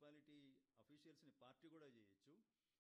Municipality అఫీషియల్స్ని party కూడా చేయొచ్చు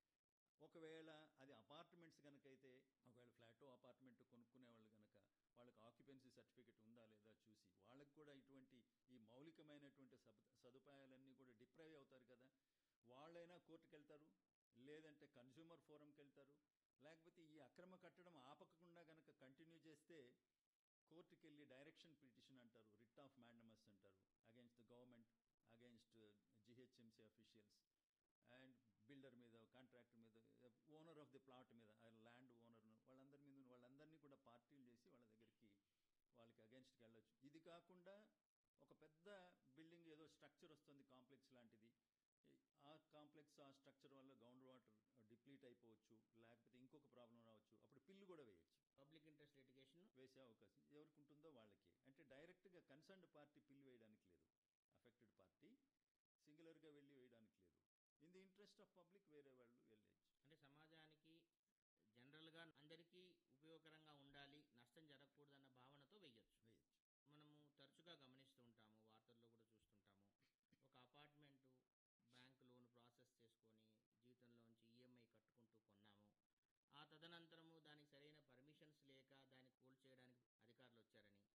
ఒకవేళ అది అపార్ట్మెంట్స్ కనుక అయితే ఒకవేళ ఫ్లాటో అపార్ట్మెంట్ కొనుక్కునే వాళ్ళు కనుక వాళ్ళకి ఆక్యుపెన్సీ సర్టిఫికేట్ ఉందా లేదా చూసి వాళ్ళకి కూడా ఇటువంటి ఈ మౌలికమైనటువంటి సబ్- సదుపాయాలన్నీ కూడా డిప్రైవ్ అవుతారు కదా వాళ్ళైనా కోర్టుకు వెళ్తారు లేదంటే కన్జ్యూమర్ ఫోరంకి వెళ్తారు లేకపోతే ఈ అక్రమ కట్టడం ఆపకుండా కనుక కంటిన్యూ చేస్తే కోర్టుకి వెళ్ళి డైరెక్షన్ పిటిషన్ అంటారు రిట్ ఆఫ్ మ్యాండమస్ అంటారు against the government against GHMC officials and builder మీద కాంట్రాక్టర్ మీద ఓనర్ ఆఫ్ ది ప్లాట్ మీద ల్యాండ్ ఓనర్ వాళ్ళందరి మీద వాళ్ళందరినీ కూడా పార్టీలు చేసి వాళ్ళ దగ్గరికి వాళ్ళకి అగేన్స్ట్కి వెళ్ళొచ్చు ఇది కాకుండా ఒక పెద్ద బిల్డింగ్ ఏదో స్ట్రక్చర్ వస్తుంది కాంప్లెక్స్ లాంటిది ఈ- ఆ కాంప్లెక్స్ ఆ స్ట్రక్చర్ వల్ల గ్రౌండ్ వాటర్ డిప్లీట్ అయిపోవచ్చు లేకపోతే ఇంకొక ప్రాబ్లం రావచ్చు అప్పుడు పిల్లు కూడా వేయచ్చు పబ్లిక్ ఇంట్రెస్ట్ లిటిగేషన్ వేసే అవకాశం ఎవరికి ఉంటుందో వాళ్ళకి అంటే డైరెక్ట్గా కన్సర్న్డ్ పార్టీ పిల్లు వేయడానికి లేదు అఫెక్టెడ్ పార్టీ సింగులర్గా వెళ్ళి వేయడానికి లేదు in the interest of public వేరే వాళ్ళు వెళ్ళచ్చు అంటే సమాజానికి జనరల్గా అందరికీ ఉపయోగకరంగా ఉండాలి నష్టం జరగకూడదన్న భావనతో వేయొచ్చు వేయచ్చు మనము తరచుగా గమనిస్తూ ఉంటాము వార్తల్లో కూడా చూస్తుంటాము ఒక అపార్ట్మెంటు బ్యాంక్ లోన్ ప్రాసెస్ చేసుకొని జీవితంలోంచి ఈఎంఐ కట్టుకుంటూ కొన్నాము ఆ తదనంతరము దానికి సరైన పర్మిషన్స్ లేక దాన్ని కూల్ చేయడానికి అధికారులు వచ్చారని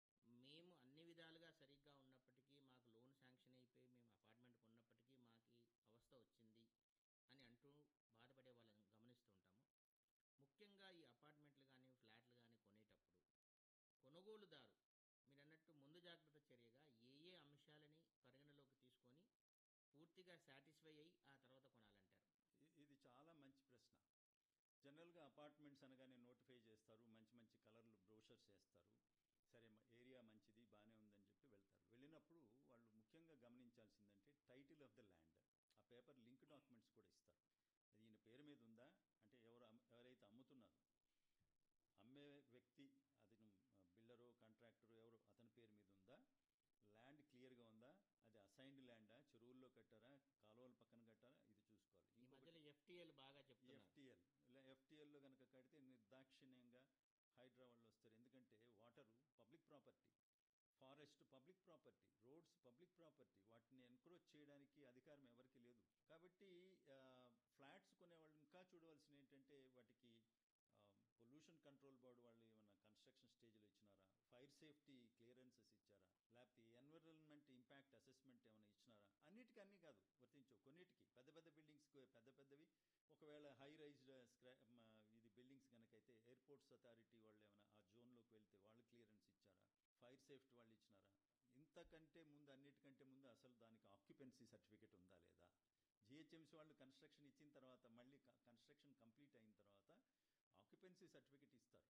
మేము అన్ని విధాలుగా సరిగ్గా ఉన్నప్పటికీ మాకు లోన్ శాంక్షన్ అయిపోయి మేము అపార్ట్మెంట్ కొన్నప్పటికీ మాకు ఈ అవస్థ వచ్చింది అని అంటూ బాధపడే వాళ్ళని గమనిస్తూ ఉంటాము ముఖ్యంగా ఈ అపార్ట్మెంట్లు కానీ ఫ్లాట్లు కానీ కొనేటప్పుడు కొనుగోలుదారు మీరు అన్నట్టు ముందు జాగ్రత్త చర్యగా ఏ ఏ అంశాలని పరిగణలోకి తీసుకొని పూర్తిగా సాటిస్ఫై అయ్యి ఆ తర్వాత కొనాలంటారు ఇ- ఇది చాలా మంచి ప్రశ్న జనరల్గా అపార్ట్మెంట్స్ అనగానే నోటిఫై చేస్తారు మంచి మంచి కలర్లు బ్రోషర్స్ వేస్తారు సరే మ- ఏరియా మంచిది బాగానే ఉందని చెప్పి వెళ్తారు వెళ్ళినప్పుడు వాళ్ళు ముఖ్యంగా గమనించాల్సిందంటే టైటిల్ ఆఫ్ ద ల్యాండ్ ఆ పేపర్ లింక్ డాక్యుమెంట్స్ కూడా ఇస్తారు అది ఈయన పేరు మీద ఉందా అంటే ఎవరు అమ్- ఎవరైతే అమ్ముతున్నారో అమ్మే వ్యక్తి అతను బిల్డరు కాంట్రాక్టరు ఎవరు అతని పేరు మీద ఉందా ల్యాండ్ క్లియర్గా ఉందా అది అసైన్డ్ ల్యాండా చెరువుల్లో కట్టారా కాలువల పక్కన కట్టారా ఇది చూసుకోవాలి ఈ ఇంకొకటి మధ్యలో ఎఫ్టీఎల్ బాగా చెప్తున్నారు ఎఫ్టిఎల్ ఎఫ్టిఎల్లో కనుక కడితే నిర్దాక్షిణ్యంగా హైడ్రా వాళ్ళు వస్తారు ఎందుకంటే water public property forest public property roads public property వాటిని ఎన్క్రోచ్ చేయడానికి అధికారం ఎవరికి లేదు కాబట్టి ఫ్లాట్స్ కొనేవాళ్ళు ఇంకా చూడవలసిన ఏంటంటే వాటికి పొల్యూషన్ కంట్రోల్ బోర్డు వాళ్ళు ఏమైనా కన్స్ట్రక్షన్ స్టేజ్లో ఇచ్చినారా ఫైర్ సేఫ్టీ క్లియరెన్సెస్ ఇచ్చారా లేకపోతే ఎన్విరాన్మెంట్ ఇంపాక్ట్ అసెస్మెంట్ ఏమైనా ఇచ్చినారా అన్నిటికీ అన్ని కాదు వర్తించవు కొన్నిటికి పెద్ద పెద్ద బిల్డింగ్స్ పెద్ద పెద్దవి ఒకవేళ హై రైజ్డ్ స్క్రా మ, ఇది బిల్డింగ్స్ కనుకైతే ఎయిర్పోర్ట్స్ అథారిటీ వాళ్ళు ఏమైనా ఆ జోన్లోకి వెళ్తే వాళ్ళు క్లియరెన్స్ ఇచ్చారా ఫైర్ సేఫ్టీ వాళ్ళు ఇచ్చినారా ఇంతకంటే ముందు అన్నిటికంటే ముందు అసలు దానికి ఆక్యుపెన్సీ సర్టిఫికేట్ ఉందా లేదా జిహెచ్ఎంసీ వాళ్ళు కన్స్ట్రక్షన్ ఇచ్చిన తర్వాత మళ్ళీ కన్స్ట్రక్షన్ కంప్లీట్ అయిన తర్వాత ఆక్యుపెన్సీ సర్టిఫికేట్ ఇస్తారు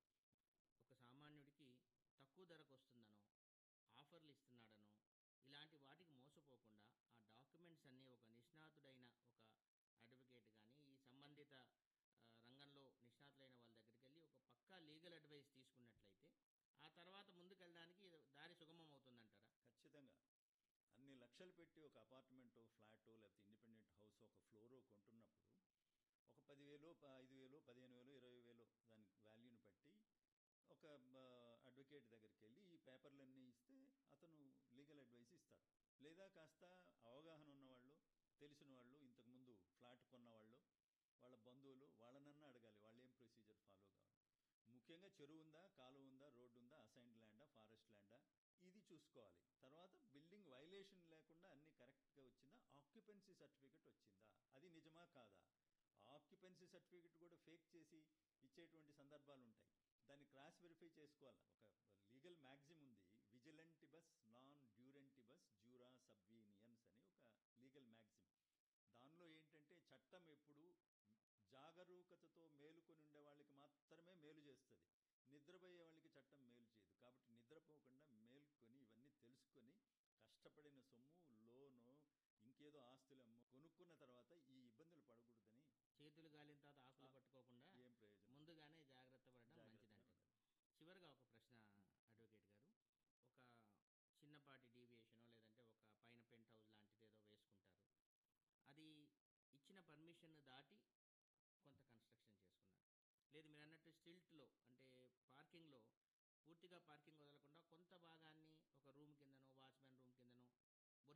ఒక సామాన్యుడికి తక్కువ ధరకు వస్తుందనో ఆఫర్లు ఇస్తున్నాడనో ఇలాంటి వాటికి మోసపోకుండా ఆ డాక్యుమెంట్స్ అన్నీ ఒక నిష్ణాతుడైన ఒక అడ్వకేట్ కానీ ఈ సంబంధిత ఆ, రంగంలో నిష్ణాతులైన వాళ్ళ దగ్గరికి వెళ్ళి ఒక పక్కా లీగల్ అడ్వైస్ తీసుకున్నట్లయితే ఆ తర్వాత ముందుకెళ్ళడానికి దారి సుగమం అవుతుందంటారా ఖచ్చితంగా అన్ని లక్షలు పెట్టి ఒక అపార్ట్మెంట్ ఫ్లాట్ లేకపోతే ఇండిపెండెంట్ హౌస్ ఒక ఫ్లోరో కొంటున్నప్పుడు ఒక పదివేలు ప- ఐదు వేలు పదిహేను వేలు ఇరవై వేలు దాని వాల్యూని బట్టి ఒక అడ్వకేట్ దగ్గరికి వెళ్ళి ఈ పేపర్లన్నీ ఇస్తే అతను లీగల్ అడ్వైస్ ఇస్తారు లేదా కాస్త అవగాహన ఉన్నవాళ్ళు తెలిసిన వాళ్ళు ఇంతకుముందు ఫ్లాట్ కొన్నవాళ్ళు వాళ్ళ బంధువులు వాళ్ళనన్నా అడగాలి వాళ్ళు ఏం ప్రొసీజర్ ఫాలో కావాలి ముఖ్యంగా చెరువు ఉందా కాలువ ఉందా రోడ్డు ఉందా అసైన్డ్ ల్యాండా ఫారెస్ట్ ల్యాండా ఇది చూసుకోవాలి తర్వాత బిల్డింగ్ వైలేషన్ లేకుండా అన్ని కరెక్ట్గా వచ్చిందా ఆక్యుపెన్సీ సర్టిఫికెట్ వచ్చిందా అది నిజమా కాదా ఆక్యుపెన్సీ సర్టిఫికెట్ కూడా ఫేక్ చేసి ఇచ్చేటువంటి సందర్భాలు ఉంటాయి దాన్ని క్రాస్ వెరిఫై చేసుకోవాలి ఒక లీగల్ మ్యాగ్జిమ్ ఉంది విజిలెంటిబస్ నాన్ డ్యూరెంటిబస్ జ్యూరా సబ్వీనియన్స్ అని ఒక లీగల్ మ్యాగ్జిమ్ దానిలో ఏంటంటే చట్టం ఎప్పుడు జాగరూకతతో మేలుకొని ఉండే వాళ్ళకి మాత్రమే మేలు చేస్తుంది నిద్రపోయే వాళ్ళకి చట్టం మేలు చేయదు కాబట్టి నిద్రపోకుండా మేల్కొని ఇవన్నీ తెలుసుకొని కష్టపడిన సొమ్ము లోను ఇంకేదో ఆస్తులమ్మో కొనుక్కున్న తర్వాత ఈ ఇబ్బందులు పడకూడదని చేతులు గాలిన తర్వాత ఆకులు ఆ. పట్టుకోకుండా ఏం ప్రయోజనం ముందుగానే జాగ్రత్త పడడం జాగ్రత్తగా మంచిదంటారు ఉండాలి. చివరిగా ఒక ప్రశ్న అడ్వకేట్ గారు ఒక చిన్నపాటి డీవియేషనో లేదంటే ఒక పైన పెంట్ హౌస్ లాంటిది ఏదో వేసుకుంటారు అది ఇచ్చిన పర్మిషన్ దాటి కొంత కన్స్ట్రక్షన్ చేసుకున్నారు లేదు మీరు అన్నట్టు స్టిల్ట్లో అంటే పార్కింగ్లో పూర్తిగా పార్కింగ్ వదలకుండా కొంత భాగాన్ని ఒక రూమ్ కిందనో